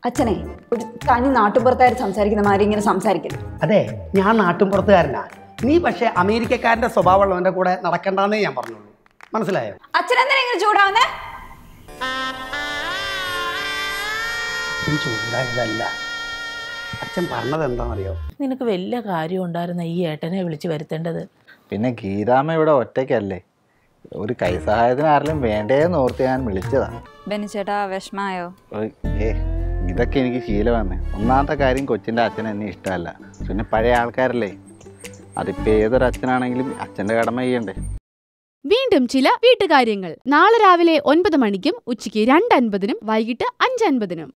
അച്ഛനെ ഒരു തനി നാട്ടുപുറത്തായിട്ട് സംസാരിക്കുന്ന മാതിരി ഇങ്ങനെ സംസാരിക്കരുത് അതെ ഞാൻ നാട്ടുംപുറത്തുകാരനാ നീ പക്ഷേ അമേരിക്കക്കാരൻ്റെ സ്വഭാവമുള്ളവൻ്റെ കൂടെ നടക്കണ്ടെന്നേ ഞാൻ പറഞ്ഞുള്ളൂ മനസ്സിലായോ അച്ഛൻ എന്തിനാ ഇങ്ങനെ ചൂടാവുന്നേ അച്ഛൻ ചൂടായതല്ല അച്ഛൻ പറഞ്ഞത് എന്താണെന്നറിയോ നിനക്ക് വലിയ കാര്യം ഉണ്ടായിരുന്ന ഈ ഏട്ടനെ വിളിച്ച് വരുത്തേണ്ടത് പിന്നെ ഗീതാമ്മ ഇവിടെ ഒറ്റയ്ക്കല്ലേ ഒരു കൈസഹായത്തിന് ആരെങ്കിലും വേണ്ടേന്ന് ഓർത്ത് ഞാൻ വിളിച്ചതാ ബെനിച്ചേട്ടാ വിഷമായോ ഒരു- ഏ ഇതൊക്കെ എനിക്ക് ശീലമാണ് ഒന്നാമത്തെ കാര്യം കൊച്ചിൻ്റെ അച്ഛൻ എന്നെ ഇഷ്ടമല്ല പിന്നെ പഴയ ആൾക്കാരല്ലേ അതിപ്പോൾ ഏതൊരു അച്ഛനാണെങ്കിലും അച്ഛൻ്റെ കടമ ചെയ്യണ്ടേ വീണ്ടും ചില വീട്ടുകാര്യങ്ങൾ നാളെ രാവിലെ ഒൻപത് മണിക്കും ഉച്ചയ്ക്ക് രണ്ട് അൻപതിനും വൈകിട്ട് അഞ്ച് അൻപതിനും